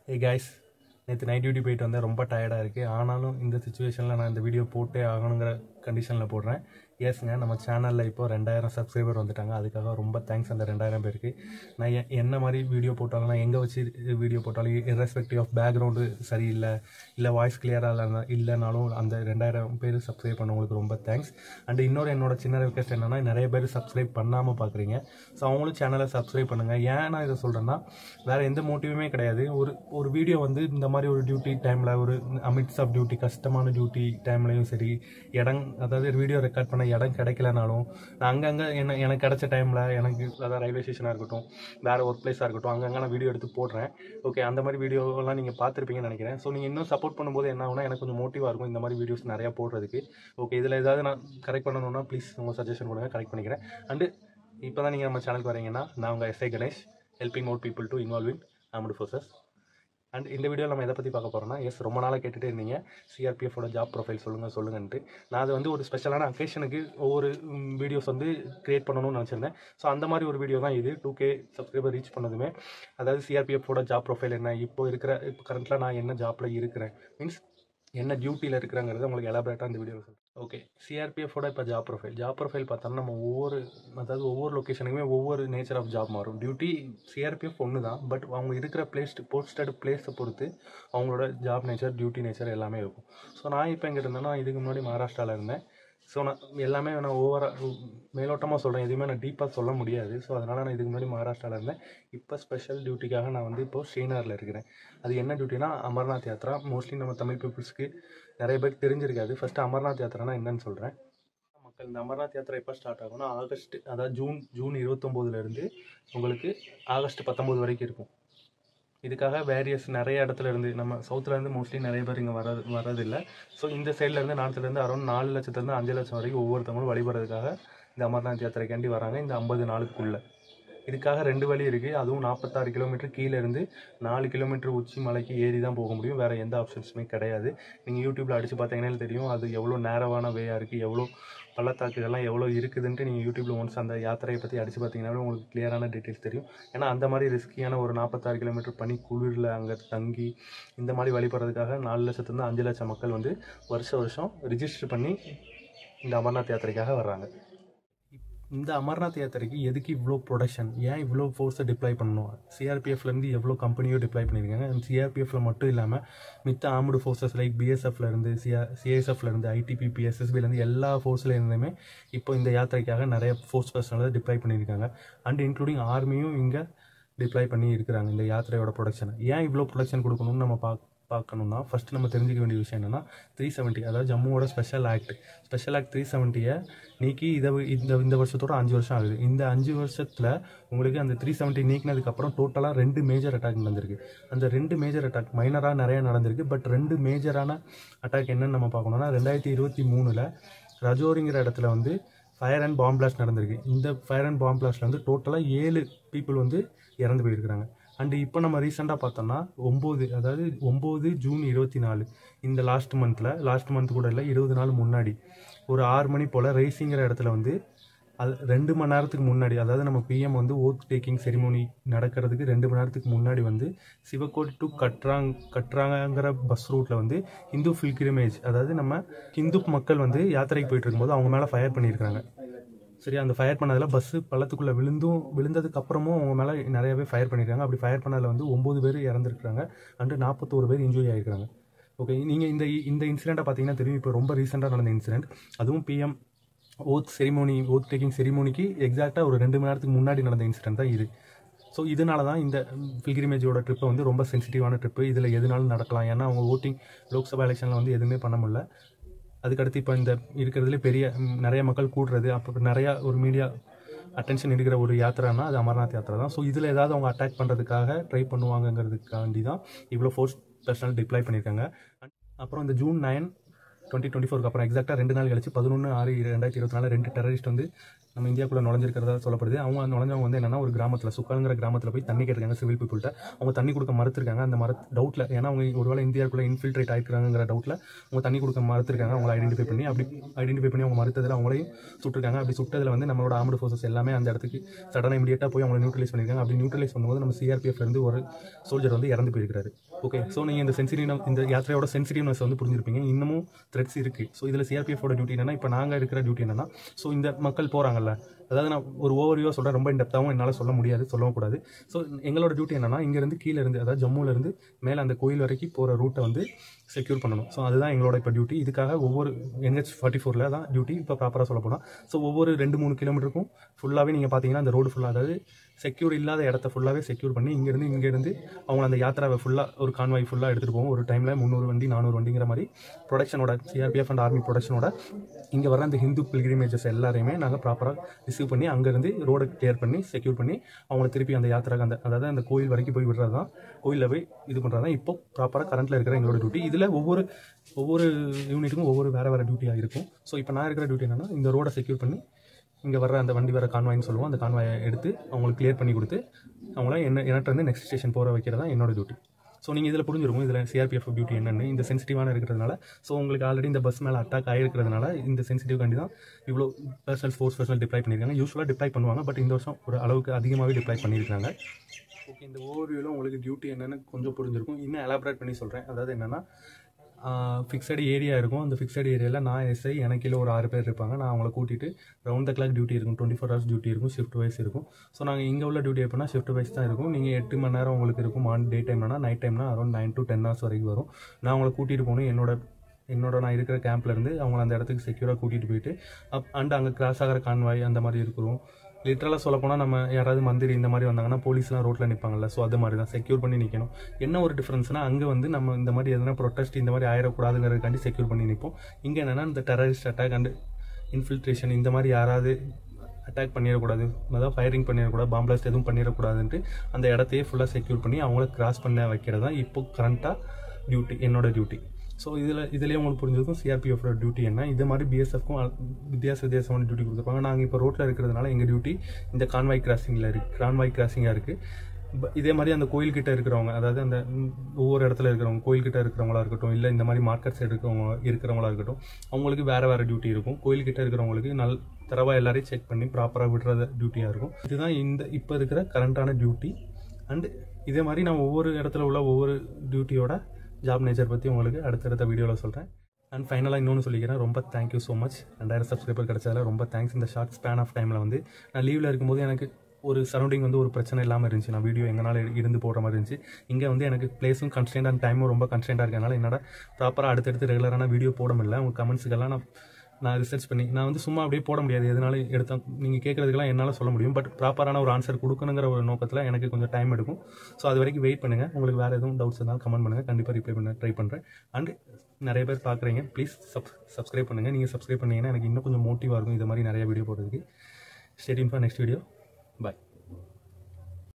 ஏ guys நேற்று night duty போயிட்டு வந்தேன் ரொம்ப டயர்டாக இருக்குது ஆனாலும் இந்த சுச்சுவேஷனில் நான் இந்த வீடியோ போட்டே ஆகணுங்கிற கண்டிஷனில் போடுறேன் எஸ்ங்க நம்ம சேனலில் இப்போ ரெண்டாயிரம் சப்ஸ்கிரைபர் வந்துட்டாங்க அதுக்காக ரொம்ப தேங்க்ஸ் அந்த ரெண்டாயிரம் பேருக்கு நான் எ- என்ன மாதிரி வீடியோ போட்டாலும் நான் எங்கே வச்சு வீடியோ போட்டாலும் irrespective ஆஃப் பேக்ரவுண்டு சரியில்லை இல்லை வாய்ஸ் கிளியராக இல்லை இல்லைனாலும் அந்த ரெண்டாயிரம் பேர் சப்ஸ்கிரைப் பண்ணவங்களுக்கு ரொம்ப தேங்க்ஸ் அண்ட் இன்னொரு என்னோட சின்ன ரெக்வஸ்ட் என்னென்னா நிறைய பேர் சப்ஸ்கிரைப் பண்ணாமல் பார்க்குறீங்க ஸோ அவங்களும் சேனலை சப்ஸ்கிரைப் பண்ணுங்கள் ஏன் நான் இதை சொல்கிறேன்னா வேறு எந்த மோட்டிவுமே கிடையாது ஒரு ஒரு வீடியோ வந்து இந்த மாதிரி ஒரு டியூட்டி டைமில் ஒரு அமிட்ஸ் ஆஃப் டியூட்டி கஷ்டமான டியூட்டி டைம்லையும் சரி இடம் அதாவது வீடியோ ரெக்கார்ட் பண்ண இடம் கிடைக்கலனாலும் நான் அங்கங்கே என்ன எனக்கு கிடைச்ச டைமில் எனக்கு அதாவது ரயில்வே ஸ்டேஷனாக இருக்கட்டும் வேறு ஒர்க் பிளேஸாக இருக்கட்டும் அங்கங்கே நான் வீடியோ எடுத்து போடுறேன் ஓகே அந்த மாதிரி வீடியோலாம் நீங்கள் பார்த்துருப்பீங்கன்னு நினைக்கிறேன் ஸோ நீங்கள் இன்னும் சப்போர்ட் பண்ணும்போது என்ன ஆகும்னா எனக்கு கொஞ்சம் மோட்டிவாக இருக்கும் இந்த மாதிரி வீடியோஸ் நிறையா போடுறதுக்கு ஓகே இதில் ஏதாவது நான் கரெக்ட் பண்ணணும்னா ப்ளீஸ் உங்கள் சஜஷன் கொடுங்க கரெக்ட் பண்ணிக்கிறேன் அண்டு இப்போ தான் நீங்கள் நம்ம சேனலுக்கு வரீங்கன்னா நான் உங்கள் SI Ganesh helping more people to involve in armed forces and இந்த வீடியோவில் நம்ம எதை பற்றி பார்க்க போகிறோம்னா எஸ் ரொம்ப நாளாக கேட்டுகிட்டே இருந்தீங்க சிஆர்பிஎஃபோட ஜாப் ப்ரொஃபைல் சொல்லுங்கள் சொல்லுங்கன்ட்டு நான் அது வந்து ஒரு ஸ்பெஷலான அக்கேஷனுக்கு ஒவ்வொரு வீடியோஸ் வந்து க்ரியேட் பண்ணணும்னு நினச்சிருந்தேன் ஸோ அந்த மாதிரி ஒரு வீடியோ தான் இது டூ கே சப்ஸ்கிரைபர் ரீச் பண்ணதுமே அதாவது சிஆர்பிஎஃபோட ஜாப் ப்ரொஃபைல் என்ன இப்போ இருக்கிற இப்போ கரண்ட்டில் நான் என்ன ஜாப்பில் இருக்கிறேன் மீன்ஸ் என்ன டியூட்டியில் இருக்கிறேங்கிறத உங்களுக்கு எலாபரேட்டாக இந்த வீடியோவில் சொல்கிறேன் ஓகே சிஆர்பிஎஃபோட இப்போ ஜாப் ப்ரொஃபைல் ஜாப் ப்ரொஃபைல் பார்த்தோம்னா நம்ம ஒவ்வொரு அதாவது ஒவ்வொரு லொக்கேஷனுக்குமே ஒவ்வொரு நேச்சர் ஆஃப் ஜாப் மாறும் டியூட்டி சிஆர்பிஎஃப் ஒன்று தான் பட் அவங்க இருக்கிற பிளேஸ் போஸ்டட் பிளேஸை பொறுத்து அவங்களோட ஜாப் நேச்சர் டியூட்டி நேச்சர் எல்லாமே இருக்கும் ஸோ நான் இப்போ எங்கே இருந்தேன்னா இதுக்கு முன்னாடி மகாராஷ்டிராவில் இருந்தேன் ஸோ நான் எல்லாமே நான் ஓவராக மேலோட்டமாக சொல்கிறேன் எதுவுமே நான் டீப்பாக சொல்ல முடியாது ஸோ அதனால் நான் இதுக்கு முன்னாடி மகாராஷ்டிராவில் இருந்தேன் இப்போ ஸ்பெஷல் டியூட்டிக்காக நான் வந்து இப்போ ஸ்ரீநகரில் இருக்கிறேன் அது என்ன டியூட்டினா அமர்நாத் யாத்ரா மோஸ்ட்லி நம்ம தமிழ் பீப்புள்ஸ்க்கு நிறைய பேருக்கு தெரிஞ்சிருக்காது ஃபஸ்ட்டு அமர்நாத் யாத்திரானா என்னன்னு சொல்கிறேன் மக்கள் இந்த அமர்நாத் யாத்திரை எப்போ ஸ்டார்ட் ஆகும்னா ஆகஸ்ட் அதாவது ஜூன் ஜூன் இருபத்தொம்போதுலேருந்து உங்களுக்கு ஆகஸ்ட் பத்தொம்போது வரைக்கும் இருக்கும் இதுக்காக வேரியஸ் நிறைய இடத்துல இருந்து நம்ம சவுத்துல இருந்து மோஸ்ட்லி நிறைய பேர் இங்கே வர வரதில்லை ஸோ இந்த சைடுல இருந்து நார்த்ல இருந்து அரௌண்ட் நாலு லட்சத்துலேருந்து அஞ்சு லட்சம் வரைக்கும் ஒவ்வொருத்தவங்களும் வழிபடுறதுக்காக இந்த அமர்நாத் யாத்திரைக்காண்டி வராங்க இந்த ஐம்பது நாளுக்குள்ள இதுக்காக ரெண்டு வழி இருக்குது அதுவும் நாற்பத்தாறு கிலோமீட்டர் கீழே இருந்து நாலு கிலோமீட்டர் உச்சி மலைக்கு ஏறி தான் போக முடியும் வேறு எந்த ஆப்ஷன்ஸுமே கிடையாது நீங்கள் யூடியூப்பில் அடித்து பார்த்தீங்கன்னா தெரியும் அது எவ்வளோ நேரவான வேயாக இருக்குது எவ்வளோ பள்ளத்தாக்குகள்லாம் எவ்வளோ இருக்குதுன்ட்டு நீங்கள் யூடியூப்பில் ஒன்ஸ் அந்த யாத்திரையை பற்றி அடித்து பார்த்தீங்கன்னாவே உங்களுக்கு கிளியரான டீட்டெயில்ஸ் தெரியும் ஏன்னா அந்த மாதிரி ரிஸ்கியான ஒரு நாற்பத்தாறு கிலோமீட்டர் பனி குளிரில் அங்கே தங்கி இந்த மாதிரி வழிபடுறதுக்காக நாலு லட்சத்துலேருந்து அஞ்சு லட்சம் மக்கள் வந்து வருஷம் வருஷம் ரிஜிஸ்டர் பண்ணி இந்த அமர்நாத் யாத்திரைக்காக வர்றாங்க இந்த அமர்நாத் யாத்திரைக்கு எதுக்கு இவ்வளோ ப்ரொடக்ஷன் ஏன் இவ்வளோ ஃபோர்ஸை டிப்ளாய் பண்ணணும் சிஆர்பிஎஃப்லேருந்து எவ்வளோ கம்பெனியோ டிப்ளாய் பண்ணியிருக்காங்க அண்ட் சிஆர்பிஎஃப்ல மட்டும் இல்லாமல் மித்த ஆர்ம்டு ஃபோர்ஸஸ் லைக் பிஎஸ்எஃப்லேருந்து சிஆர் சிஎஸ்எஃப்லேருந்து ஐடிபிபி எஸ்எஸ்பிலேருந்து எல்லா ஃபோர்ஸில் இருந்துமே இப்போ இந்த யாத்திரைக்காக நிறைய ஃபோர்ஸ் பர்சனலை டிப்ளாய் பண்ணியிருக்காங்க அண்ட் இன்க்ளூடிங் ஆர்மியும் இங்கே டிப்ளாய் பண்ணி இருக்கிறாங்க இந்த யாத்திரையோட ப்ரொடக்ஷனை ஏன் இவ்வளோ ப்ரொடக்ஷன் கொடுக்கணும்னு நம்ம பார்க்க பார்க்கணும்னா ஃபர்ஸ்ட் நம்ம தெரிஞ்சுக்க வேண்டிய விஷயம் என்னன்னா த்ரீ செவன்ட்டி அதாவது ஜம்முவோட special act special act three செவன்ட்டியை நீக்கி இதை வி- இந்த இந்த வருஷத்தோட அஞ்சு வருஷம் ஆகுது இந்த அஞ்சு வருஷத்தில் உங்களுக்கு அந்த த்ரீ செவன்ட்டி நீக்கினதுக்கப்புறம் டோட்டலாக ரெண்டு மேஜர் அட்டாக் நடந்திருக்கு அந்த ரெண்டு மேஜர் அட்டாக் மைனராக நிறைய நடந்திருக்கு பட் ரெண்டு மேஜரான அட்டாக் என்னன்னு நம்ம பார்க்கணும்னா ரெண்டாயிரத்தி இருபத்தி மூணில் ரஜோரிங்கிற இடத்துல வந்து ஃபயர் அண்ட் பாம் பிளாஸ்ட் நடந்திருக்கு இந்த ஃபயர் அண்ட் பாம் பிளாஸ்ட்ல வந்து டோட்டலாக ஏழு பீப்புள் வந்து இறந்து போயிருக்கிறாங்க அண்ட் இப்போ நம்ம ரீசெண்டாக பார்த்தோம்னா ஒம்பது அதாவது ஒம்பது ஜூன் இருபத்தி நாலு இந்த லாஸ்ட் மந்தில் லாஸ்ட் மந்த் கூட இல்லை இருபது நாள் முன்னாடி ஒரு ஆறு மணி போல் ரேசிங்கிற இடத்துல வந்து அது ரெண்டு மணி நேரத்துக்கு முன்னாடி அதாவது நம்ம பிஎம் வந்து ஓத் டேக்கிங் செரிமோனி நடக்கிறதுக்கு ரெண்டு மணி நேரத்துக்கு முன்னாடி வந்து சிவக்கோட் டு கட்ராங் கட்ராங்கிற பஸ் ரூட்டில் வந்து இந்து ஃபில்கிரிமேஜ் அதாவது நம்ம ஹிந்து மக்கள் வந்து யாத்திரைக்கு போயிட்டு இருக்கும்போது அவங்க மேலே ஃபயர் பண்ணியிருக்காங்க சரி அந்த ஃபயர் பண்ணதில் பஸ்ஸு பள்ளத்துக்குள்ளே விழுந்தும் விழுந்ததுக்கு அப்புறமும் அவங்க மேலே நிறையவே ஃபயர் பண்ணியிருக்காங்க அப்படி ஃபயர் பண்ணதில் வந்து ஒம்பது பேர் இறந்துருக்காங்க அண்டு நாற்பத்தோரு பேர் இன்ஜுரி ஆகிருக்காங்க ஓகே நீங்கள் இந்த இந்த இன்சிடெண்ட்டை பார்த்தீங்கன்னா தெரியும் இப்போ ரொம்ப ரீசெண்டாக நடந்த இன்சிடென்ட் அதுவும் PM oath ceremony oath taking செரிமோனிக்கு எக்ஸாக்டாக ஒரு ரெண்டு மணி நேரத்துக்கு முன்னாடி நடந்த இன்சிடென்ட் தான் இது ஸோ இதனால தான் இந்த பில்கிரிமேஜோட ட்ரிப்பை வந்து ரொம்ப சென்சிட்டிவான ட்ரிப்பு இதில் எதுனாலும் நடக்கலாம் ஏன்னா அவங்க ஓட்டிங் லோக்சபா எலெக்ஷனில் வந்து எதுவுமே பண்ண முடியல அதுக்கடுத்து இப்போ இந்த இருக்கிறதுலே பெரிய ம், நிறைய மக்கள் கூடுறது அப்புறம் நிறையா ஒரு மீடியா அட்டென்ஷன் இருக்கிற ஒரு யாத்திரைனா அது அமர்நாத் யாத்திரை தான் ஸோ இதில் ஏதாவது அவங்க அட்டாக் பண்ணுறதுக்காக ட்ரை பண்ணுவாங்கங்கிறதுக்காண்டி தான் இவ்வளோ ஃபோர்ஸ் பர்சனல் டிப்ளாய் பண்ணியிருக்காங்க அப்புறம் இந்த ஜூன் நைன் டுவெண்ட்டி டுவெண்ட்டி ஃபோருக்கு அப்புறம் எக்ஸாக்டாக ரெண்டு நாள் கழிச்சு பதினொன்று ஆறு ரெண்டாயிரத்தி இருபத்தி நாலு ரெண்டு டெரரிஸ்ட் வந்து நம்ம இந்தியாக்குள்ளே நுழைஞ்சிருக்கிறதா சொல்லப்படுது அவங்க நுழைஞ்சவங்க வந்து என்னன்னா ஒரு கிராமத்தில் சுக்காலுங்கிற கிராமத்தில் போய் தண்ணி கேட்டிருக்காங்க சிவில் பீப்புள்கிட்ட அவங்க தண்ணி கொடுக்க மறுத்திருக்காங்க அந்த மர டவுட்டில் ஏன்னா அவங்க ஒருவேளை இந்தியாவுக்குள்ளே இன்ஃபில்ட்ரேட் ஆயிருக்காங்கிற டவுட்டில் அவங்க தண்ணி கொடுக்க மறுத்திருக்காங்க அவங்கள ஐடென்டிஃபை பண்ணி அப்படி ஐடென்டிஃபை பண்ணி அவங்க மறுத்ததில் அவங்களையும் சுட்டிருக்காங்க அப்படி சுட்டதில் வந்து நம்மளோட ஆர்மடு ஃபோர்ஸஸ் எல்லாமே அந்த இடத்துக்கு சடனாக இமீடியட்டாக போய் அவங்களை நியூட்ரலைஸ் பண்ணியிருக்காங்க அப்படி நியூட்ரலைஸ் பண்ணும்போது நம்ம சிஆர்பிஎஃப் இருந்து ஒரு சோல்ஜர் வந்து இறந்து போயிருக்காரு ஓகே ஸோ நீங்கள் இந்த சென்சிட்டிவ் இந்த யாத்திரையோட சென்சிட்டிவ்னஸ் வந்து புரிஞ்சிருப்பீங்க இன்னமும் த்ரெட்ஸ் இருக்குது ஸோ இதில் சிஆர்பிஎஃபோட டியூட்டி என்னன்னா இப்போ நாங்கள் இருக்கிற டியூட்டி என்னன்னா ஸோ இந்த மக்கள் போகிறாங்கல்ல அதாவது நான் ஒரு ஓவர்வியூவாக சொல்கிறேன் ரொம்ப இன்டெப்த்தாகவும் என்னால் சொல்ல முடியாது சொல்லவும் கூடாது ஸோ எங்களோட டியூட்டி என்னன்னா இங்கேருந்து கீழே இருந்து அதாவது ஜம்முலேருந்து மேலே அந்த கோயில் வரைக்கும் போகிற ரூட்டை வந்து செக்யூர் பண்ணணும் ஸோ அதுதான் எங்களோட இப்போ டியூட்டி இதுக்காக ஒவ்வொரு என்ஹெச் ஃபார்ட்டி ஃபோரில் தான் டியூட்டி இப்போ ப்ராப்பராக சொல்ல போனால் ஸோ ஒவ்வொரு ரெண்டு மூணு கிலோமீட்டருக்கும் ஃபுல்லாகவே நீங்கள் பார்த்தீங்கன்னா அந்த ரோடு ஃபுல்லாக அதாவது செக்யூர் இல்லாத இடத்த ஃபுல்லாகவே செக்யூர் பண்ணி இங்கேருந்து இங்கேருந்து அவங்க அந்த யாத்திராவை ஃபுல்லாக ஒரு கான்வாய் ஃபுல்லாக எடுத்துகிட்டு போவோம் ஒரு டைமில் முந்நூறு வண்டி நானூறு வண்டிங்கிற மாதிரி ப்ரொடக்ஷனோட சிஆர்பிஎஃப் அண்ட் ஆர்மி ப்ரொடக்ஷனோட இங்கே வர அந்த ஹிந்து பில்கிரிமேஜஸ் எல்லாரையுமே நாங்கள் ப்ராப்பராக ரிசீவ் பண்ணி அங்கேருந்து ரோடை கிளியர் பண்ணி செக்யூர் பண்ணி அவங்கள திருப்பி அந்த யாத்திராக்கு அந்த அதாவது அந்த கோயில் வரைக்கும் போய் விடுறது தான் கோயிலில் போய் இது பண்ணுறது தான் இப்போ ப்ராப்பராக கரண்ட்டில் இருக்கிற எங்களோட டியூட்டி இதில் ஒவ்வொரு ஒவ்வொரு யூனிட்டுக்கும் ஒவ்வொரு வேறு வேறு டியூட்டியாக இருக்கும் ஸோ இப்போ நான் இருக்கிற டியூட்டி என்னன்னா இந்த ரோடை செக்யூர் பண்ணி இங்கே வர்ற அந்த வண்டி வர கான்வாய்னு சொல்லுவோம் அந்த கான்வாயை எடுத்து அவங்களுக்கு கிளியர் பண்ணி கொடுத்து அவங்கள என்ன என்கிட்ட இருந்து நெக்ஸ்ட் ஸ்டேஷன் போகிற வைக்கிறது தான் என்னோட டியூட்டி ஸோ நீங்கள் இதில் புரிஞ்சிருக்கும் இதில் சிஆர்பிஎஃப் டியூட்டி என்னென்னு இந்த சென்சிட்டிவான இருக்கிறதுனால ஸோ உங்களுக்கு ஆல்ரெடி இந்த பஸ் மேலே அட்டாக் ஆகிருக்கிறதுனால இந்த சென்சிட்டிவ் கண்டி தான் இவ்வளோ பர்சனல் ஃபோர்ஸ் பர்சனல் டிப்ளை பண்ணியிருக்காங்க யூஸ்வலாக டிப்ளை பண்ணுவாங்க பட் இந்த வருஷம் ஒரு அளவுக்கு அதிகமாகவே டிப்ளை பண்ணியிருக்காங்க ஓகே இந்த ஓவர்வியூவில் உங்களுக்கு டியூட்டி என்னென்னு கொஞ்சம் புரிஞ்சிருக்கும் இன்னும் எலாபரேட் பண்ணி சொல்கிறேன் அதாவது என்னென்னா ஃபிக்ஸட் ஏரியா இருக்கும் அந்த ஃபிக்ஸட் ஏரியாவில் நான் எஸ்ஐ எனக்கு கீழே ஒரு ஆறு பேர் இருப்பாங்க நான் அவங்கள கூட்டிட்டு ரவுண்ட் த கிளாக் டியூட்டி இருக்கும் டுவெண்ட்டி ஃபோர் ஹவர்ஸ் டியூட்டி இருக்கும் ஷிஃப்ட் வைஸ் இருக்கும் ஸோ நாங்கள் இங்கே உள்ள டியூட்டி எப்படின்னா ஷிஃப்ட் வைஸ் தான் இருக்கும் நீங்கள் எட்டு மணி நேரம் உங்களுக்கு இருக்கும் மார்னிங் டே டைம்னா நைட் டைம்னா around nine to ten hours வரைக்கும் வரும் நான் அவங்கள கூட்டிகிட்டு போகணும் என்னோட என்னோட நான் இருக்கிற கேம்ப்லேருந்து அவங்கள அந்த இடத்துக்கு செக்யூராக கூட்டிகிட்டு போயிட்டு அப் அண்ட் அங்கே கிராஸ் ஆகிற கான்வாய் அந்த மாதிரி இருக்கிறோம் லிட்டரலாக சொல்ல போனால் நம்ம யாராவது மந்திரி இந்த மாதிரி வந்தாங்கன்னா போலீஸ்லாம் ரோட்டில் நிற்பாங்கல்ல ஸோ அது மாதிரி தான் செக்யூர் பண்ணி நிற்கணும் என்ன ஒரு டிஃப்ரென்ஸ்னால் அங்கே வந்து நம்ம இந்த மாதிரி எதனா ப்ரொட்டஸ்ட் இந்த மாதிரி ஆயிடக்கூடாதுங்கிறதுக்காண்டி செக்யூர் பண்ணி நிற்போம் இங்கே என்னென்னா இந்த டெரரிஸ்ட் அட்டாக் அண்ட் இன்ஃபில்ட்ரேஷன் இந்த மாதிரி யாராவது அட்டாக் பண்ணிடக்கூடாது அதாவது ஃபயரிங் பண்ணிடக்கூடாது பாம்பிளாஸ்ட் எதுவும் பண்ணிடக்கூடாதுன்ட்டு அந்த இடத்தையே ஃபுல்லாக செக்யூர் பண்ணி அவங்கள கிராஸ் பண்ண வைக்கிறது தான் இப்போ கரண்ட்டாக டியூட்டி என்னோட டியூட்டி ஸோ இதில் இதுலேயே உங்களுக்கு புரிஞ்சிருக்கும் சிஆர்பிஎஃபோட டியூட்டி என்ன இது மாதிரி பிஎஸ்எஃப்க்கும் வித்தியாச வித்தியாசமான டியூட்டி கொடுத்துருப்பாங்க நாங்கள் இப்போ ரோட்டில் இருக்கிறதுனால எங்கள் டியூட்டி இந்த கான்வாய் கிராசிங்கில் இருக்குது கான்வாய் கிராசிங்காக இருக்குது இதே மாதிரி அந்த கோயில்கிட்ட இருக்கிறவங்க அதாவது அந்த ம், ஒவ்வொரு இடத்துல இருக்கிறவங்க கோயில்கிட்ட இருக்கிறவங்களா இருக்கட்டும் இல்லை இந்த மாதிரி மார்க்கெட் சைடு இருக்கிறவங்க இருக்கிறவங்களா இருக்கட்டும் அவங்களுக்கு வேறு வேறு டியூட்டி இருக்கும் கோயில்கிட்ட இருக்கிறவங்களுக்கு நல் தரவாக எல்லாரையும் செக் பண்ணி ப்ராப்பராக விடுறது டியூட்டியாக இருக்கும் இதுதான் இந்த இப்போ இருக்கிற கரண்ட்டான டியூட்டி அண்ட் இதே மாதிரி நான் ஒவ்வொரு இடத்துல உள்ள ஒவ்வொரு டியூட்டியோட ஜாப் நேச்சர் பற்றி உங்களுக்கு அடுத்தடுத்த வீடியோவில் சொல்கிறேன் அண்ட் ஃபைனலாக இன்னொன்று சொல்லிக்கிறேன் ரொம்ப தேங்க்யூ ஸோ மச் ரெண்டாயிரம் சப்ஸ்கிரைபர் கிடைச்சதில் ரொம்ப தேங்க்ஸ் இந்த ஷார்ட் ஸ்பேன் ஆஃப் டைமில் வந்து நான் லீவில் இருக்கும்போது எனக்கு ஒரு சரௌண்டிங் வந்து ஒரு பிரச்சனை இல்லாமல் இருந்துச்சு நான் வீடியோ எங்கனால இருந்து போடுற மாதிரி இருந்துச்சு இங்கே வந்து எனக்கு பிளேஸும் கன்ஸ்டன்ட் அண்ட் டைமும் ரொம்ப கன்ஸ்டன்ட்டாக இருக்கனால என்னோட ப்ராப்பராக அடுத்தடுத்து ரெகுலரான வீடியோ போட முடியல உங்கள் கமெண்ட்ஸுக்கெல்லாம் நான் நான் ரிசர்ச் பண்ணி நான் வந்து சும்மா அப்படியே போட முடியாது எதனால எடுத்தா நீங்கள் கேட்குறதுக்கெல்லாம் என்னால் சொல்ல முடியும் பட் ப்ராப்பரான ஒரு ஆன்சர் கொடுக்கணுங்கிற ஒரு நோக்கத்தில் எனக்கு கொஞ்சம் டைம் எடுக்கும் ஸோ அது வரைக்கும் வெயிட் பண்ணுங்கள் உங்களுக்கு வேறு எதுவும் டவுட்ஸ் இருந்தாலும் கமெண்ட் பண்ணுங்கள் கண்டிப்பாக ரிப்ளை பண்ண ட்ரை பண்ணுறேன் அண்ட் நிறைய பேர் பார்க்குறீங்க ப்ளீஸ் சப் சப்ஸ்கிரைப் பண்ணுங்கள் நீங்கள் சப்ஸ்கிரைப் பண்ணீங்கன்னா எனக்கு இன்னும் கொஞ்சம் மோட்டிவாக இருக்கும் இது மாதிரி நிறைய வீடியோ போடுறதுக்கு stay tuned for next video bye